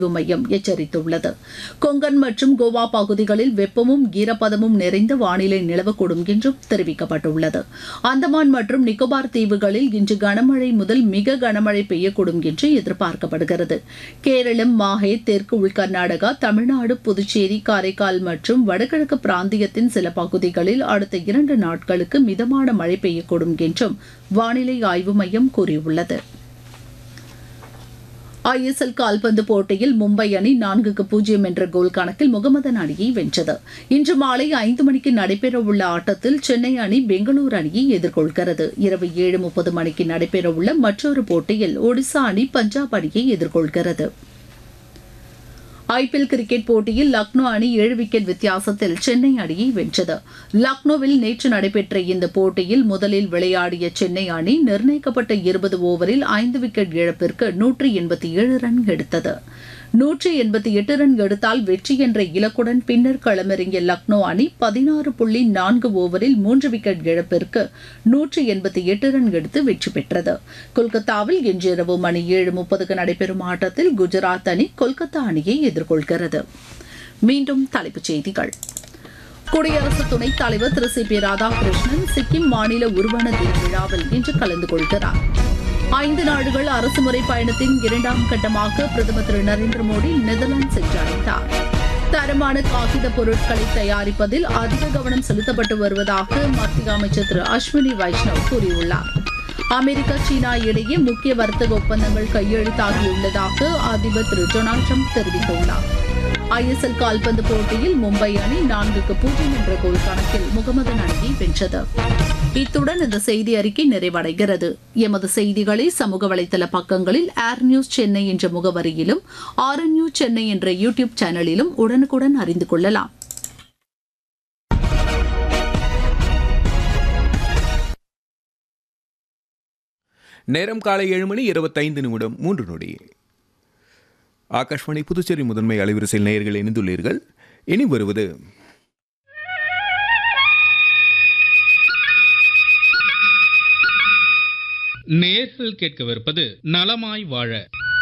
ஆய்வு மையம் எச்சரித்துள்ளது கொங்கன் மற்றும் கோவா பகுதிகளில் வெப்பமும் ஈரப்பதமும் நிறைந்த வானிலை நிலவக்கூடும் என்றும் தெரிவிக்கப்பட்டுள்ளது அந்தமான் மற்றும் நிக்கோபார் தீவுகளில் இன்று கனமழை முதல் மிக கனமழை பெய்யக்கூடும் என்று எதிர்பார்க்கப்படுகிறது கேரளம் மாஹே தெற்கு உள் கர்நாடகா தமிழ்நாடு புதுச்சேரி காரைக்கால் மற்றும் வடகிழக்கு பிராந்தியத்தின் சில பகுதிகளில் அடுத்த இரண்டு நாட்களுக்கு மிதமான மழை பெய்யக்கூடும் என்றும் வானிலை ஆய்வு மையம் கூறியுள்ளது ஐஎஸ்எல் கால்பந்து போட்டியில் மும்பை அணி நான்குக்கு பூஜ்ஜியம் என்ற கோல் கணக்கில் முகமதன் அணியை வென்றது இன்று மாலை ஐந்து மணிக்கு நடைபெறவுள்ள ஆட்டத்தில் சென்னை அணி பெங்களூரு அணியை எதிர்கொள்கிறது இரவு ஏழு முப்பது மணிக்கு நடைபெறவுள்ள மற்றொரு போட்டியில் ஒடிசா அணி பஞ்சாப் அணியை எதிர்கொள்கிறது ஐபிஎல் கிரிக்கெட் போட்டியில் லக்னோ அணி ஏழு விக்கெட் வித்தியாசத்தில் சென்னை அணியை வென்றது லக்னோவில் நேற்று நடைபெற்ற இந்த போட்டியில் முதலில் விளையாடிய சென்னை அணி நிர்ணயிக்கப்பட்ட இருபது ஓவரில் ஐந்து விக்கெட் இழப்பிற்கு நூற்றி எண்பத்தி ஏழு ரன் எடுத்தது நூற்றி எண்பத்தி எட்டு ரன் எடுத்தால் வெற்றி என்ற இலக்குடன் பின்னர் களமிறங்கிய லக்னோ அணி பதினாறு புள்ளி நான்கு ஓவரில் மூன்று விக்கெட் இழப்பிற்கு நூற்றி எண்பத்தி எட்டு ரன் எடுத்து வெற்றி பெற்றது கொல்கத்தாவில் இன்றிரவு மணி ஏழு முப்பதுக்கு நடைபெறும் ஆட்டத்தில் குஜராத் அணி கொல்கத்தா அணியை எதிர்கொள்கிறது மீண்டும் தலைப்புச் செய்திகள் குடியரசு துணைத் தலைவர் திரு சி பி ராதாகிருஷ்ணன் சிக்கிம் மாநில உருவன தின விழாவில் இன்று கலந்து கொள்கிறார் ஐந்து நாடுகள் அரசுமுறை பயணத்தின் இரண்டாம் கட்டமாக பிரதமர் திரு நரேந்திர மோடி நெதர்லாந்து சென்றடைந்தார் தரமான காகித பொருட்களை தயாரிப்பதில் அதிக கவனம் செலுத்தப்பட்டு வருவதாக மத்திய அமைச்சர் திரு அஸ்வினி வைஷ்ணவ் கூறியுள்ளார் அமெரிக்கா சீனா இடையே முக்கிய வர்த்தக ஒப்பந்தங்கள் கையெழுத்தாகியுள்ளதாக அதிபர் திரு டொனால்டு ட்ரம்ப் தெரிவித்துள்ளார் ஐஎஸ்எல் கால்பந்து போட்டியில் மும்பை அணி நான்குக்கு பூஜ்ஜியம் என்ற கோல் கணக்கில் முகமது அணியை வென்றது இத்துடன் இந்த செய்தி அறிக்கை நிறைவடைகிறது எமது செய்திகளை சமூக வலைதள பக்கங்களில் ஏர் நியூஸ் சென்னை என்ற முகவரியிலும் ஆர் நியூஸ் சென்னை என்ற யூடியூப் சேனலிலும் உடனுக்குடன் அறிந்து கொள்ளலாம் நேரம் காலை ஏழு மணி இருபத்தைந்து நிமிடம் மூன்று நொடி ஆகாஷ்வாணி புதுச்சேரி முதன்மை அலைவரிசையில் நேயர்கள் இணைந்துள்ளீர்கள் இனி வருவது நேர்கள் கேட்கவிருப்பது நலமாய் வாழ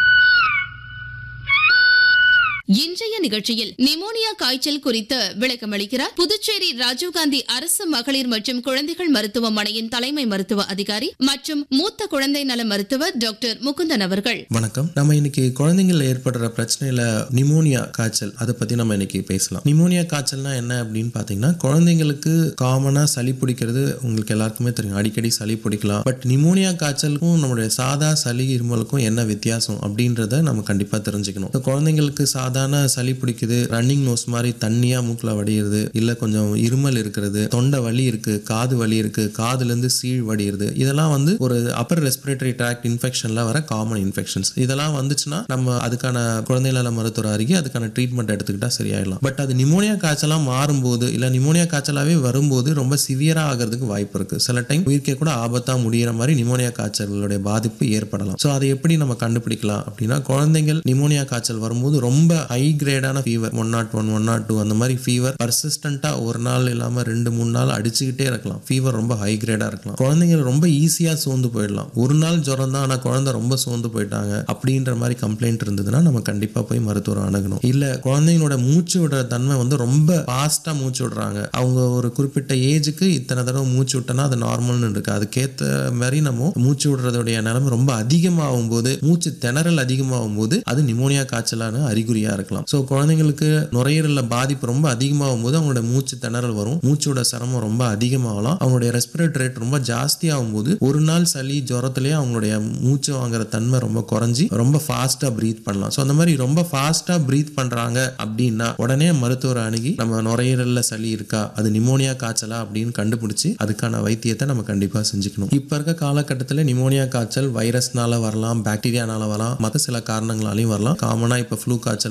இன்றைய நிகழ்ச்சியில் நிமோனியா காய்ச்சல் குறித்து விளக்கமளிக்கிறார் புதுச்சேரி ராஜீவ்காந்தி அரசு மகளிர் மற்றும் குழந்தைகள் மருத்துவமனையின் தலைமை மருத்துவ அதிகாரி மற்றும் மூத்த குழந்தை நல மருத்துவர் டாக்டர் முகுந்தன் அவர்கள் வணக்கம் நம்ம இன்னைக்கு குழந்தைங்கள்ல ஏற்படுற பிரச்சனையில நிமோனியா காய்ச்சல் அதை பத்தி நம்ம இன்னைக்கு பேசலாம் நிமோனியா காய்ச்சல்னா என்ன அப்படின்னு பாத்தீங்கன்னா குழந்தைங்களுக்கு காமனா சளி பிடிக்கிறது உங்களுக்கு எல்லாருக்குமே தெரியும் அடிக்கடி சளி பிடிக்கலாம் பட் நிமோனியா காய்ச்சலுக்கும் நம்மளுடைய சாதா சளி இருமலுக்கும் என்ன வித்தியாசம் அப்படின்றத நம்ம கண்டிப்பா தெரிஞ்சுக்கணும் இந்த குழந்தைங்களுக்கு சாதாரண சளி பிடிக்குது ரன்னிங் நோஸ் மாதிரி தண்ணியா மூக்குல வடியுது இல்ல கொஞ்சம் இருமல் இருக்கிறது தொண்டை வலி இருக்கு காது வலி இருக்கு காதுல இருந்து சீழ் வடியுது இதெல்லாம் வந்து ஒரு அப்பர் ரெஸ்பிரேட்டரி ட்ராக்ட் இன்ஃபெக்ஷன்ல வர காமன் இன்ஃபெக்ஷன்ஸ் இதெல்லாம் வந்துச்சுன்னா நம்ம அதுக்கான குழந்தை நல மருத்துவர் அருகே அதுக்கான ட்ரீட்மெண்ட் எடுத்துக்கிட்டா சரியாயிடலாம் பட் அது நிமோனியா காய்ச்சலா மாறும்போது இல்ல நிமோனியா காய்ச்சலாவே வரும்போது ரொம்ப சிவியரா ஆகிறதுக்கு வாய்ப்பு இருக்கு சில டைம் உயிர்க்கே கூட ஆபத்தா முடியிற மாதிரி நிமோனியா காய்ச்சல்களுடைய பாதிப்பு ஏற்படலாம் ஸோ அதை எப்படி நம்ம கண்டுபிடிக்கலாம் அப்படின்னா குழந்தைகள் நிமோனியா காய்ச்சல் வரும்போது ரொம்ப ஹை கிரேடான fever one nought one one nought two அந்த மாதிரி ஃபீவர் பர்சிஸ்டண்டா ஒரு நாள் இல்லாம ரெண்டு மூணு நாள் அடிச்சுக்கிட்டே இருக்கலாம் ஃபீவர் ரொம்ப ஹை கிரேடா இருக்கலாம் குழந்தைங்க ரொம்ப ஈஸியா சோர்ந்து போயிடலாம் ஒரு நாள் ஜுரம் தான் ஆனா குழந்தை ரொம்ப சோர்ந்து போயிட்டாங்க அப்படின்ற மாதிரி கம்ப்ளைண்ட் இருந்ததுன்னா நம்ம கண்டிப்பா போய் மருத்துவரை அணுகணும் இல்ல குழந்தைங்களோட மூச்சு விடுற தன்மை வந்து ரொம்ப ஃபாஸ்டா மூச்சு விடுறாங்க அவங்க ஒரு குறிப்பிட்ட ஏஜுக்கு இத்தனை தடவை மூச்சு விட்டனா அது நார்மல்னு இருக்கு அதுக்கேத்த மாதிரி நம்ம மூச்சு விடுறதுடைய நிலைமை ரொம்ப அதிகமாகும் போது மூச்சு திணறல் அதிகமாகும் போது அது நிமோனியா காய்ச்சலான அறிகுறியா இருக்கலாம் ஸோ குழந்தைங்களுக்கு நுரையீரல்ல பாதிப்பு ரொம்ப அதிகமாகும் போது அவங்களோட மூச்சு திணறல் வரும் மூச்சோட சிரமம் ரொம்ப அதிகமாகலாம் அவங்களுடைய ரெஸ்பிரேட்டரி ரேட் ரொம்ப ஜாஸ்தி ஆகும்போது ஒரு நாள் சளி ஜுரத்திலேயே அவங்களுடைய மூச்சு வாங்குற தன்மை ரொம்ப குறைஞ்சி ரொம்ப ஃபாஸ்டா பிரீத் பண்ணலாம் ஸோ அந்த மாதிரி ரொம்ப ஃபாஸ்டா பிரீத் பண்றாங்க அப்படின்னா உடனே மருத்துவரை அணுகி நம்ம நுரையீரல்ல சளி இருக்கா அது நிமோனியா காய்ச்சலா அப்படின்னு கண்டுபிடிச்சு அதுக்கான வைத்தியத்தை நம்ம கண்டிப்பா செஞ்சுக்கணும் இப்ப இருக்க காலகட்டத்தில் நிமோனியா காய்ச்சல் வைரஸ்னால வரலாம் பாக்டீரியானால வரலாம் மற்ற சில காரணங்களாலையும் வரலாம் காமனா இப்ப ஃப்ளூ காய்ச்சல் வந்து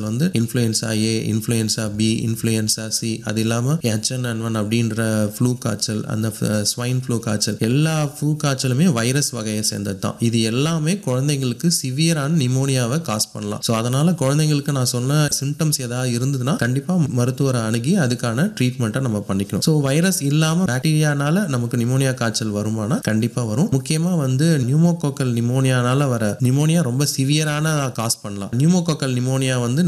வந்து influenza A influenza B influenza C அது இல்லாமல் ஹெச்என் ஒன் அப்படின்ற ஃப்ளூ காய்ச்சல் அந்த ஸ்வைன் ஃப்ளூ காய்ச்சல் எல்லா ஃப்ளூ காய்ச்சலுமே வைரஸ் வகையை சேர்ந்தது தான் இது எல்லாமே குழந்தைங்களுக்கு சிவியரான நிமோனியாவை காஸ் பண்ணலாம் ஸோ அதனால குழந்தைங்களுக்கு நான் சொன்ன சிம்டம்ஸ் ஏதாவது இருந்ததுன்னா கண்டிப்பாக மருத்துவரை அணுகி அதுக்கான ட்ரீட்மெண்ட்டை நம்ம பண்ணிக்கணும் ஸோ வைரஸ் இல்லாமல் பாக்டீரியானால நமக்கு நிமோனியா காய்ச்சல் வருமானா கண்டிப்பாக வரும் முக்கியமாக வந்து நியூமோகோக்கல் நிமோனியானால வர நிமோனியா ரொம்ப சிவியரான காஸ் பண்ணலாம் நியூமோகோக்கல் நிமோனியா வந்து